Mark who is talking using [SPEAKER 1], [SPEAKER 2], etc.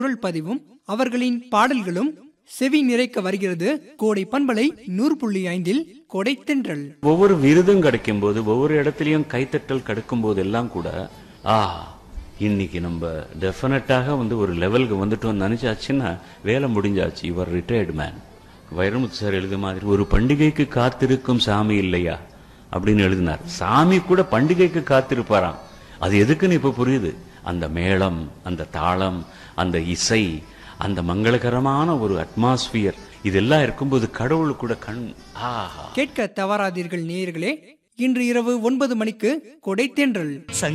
[SPEAKER 1] குரல் பதிவும் அவர்களின் பாடல்களும் செவி நிறைக்க வருகிறது கோடை பண்பலை நூறு புள்ளி ஐந்தில் கொடை தென்றல்
[SPEAKER 2] ஒவ்வொரு விருதும் கிடைக்கும் போது ஒவ்வொரு இடத்துலயும் கைத்தட்டல் கிடைக்கும் போதெல்லாம் கூட ஆ இன்னைக்கு நம்ம டெஃபினட்டாக வந்து ஒரு லெவலுக்கு வந்துட்டோம்னு நினைச்சாச்சுன்னா வேலை முடிஞ்சாச்சு இவர் ரிட்டையர்டு மேன் வைரமுத்து சார் எழுத மாதிரி ஒரு பண்டிகைக்கு காத்திருக்கும் சாமி இல்லையா அப்படின்னு எழுதினார் சாமி கூட பண்டிகைக்கு காத்திருப்பாராம் அது எதுக்குன்னு இப்ப புரியுது அந்த மேளம் அந்த தாளம் அந்த இசை அந்த மங்களகரமான ஒரு அட்மாஸ்பியர் இதெல்லாம் இருக்கும்போது கடவுள் கூட கண் ஆஹா
[SPEAKER 1] கேட்க தவறாதீர்கள் நேயர்களே இன்று இரவு ஒன்பது மணிக்கு கொடை தென்றல்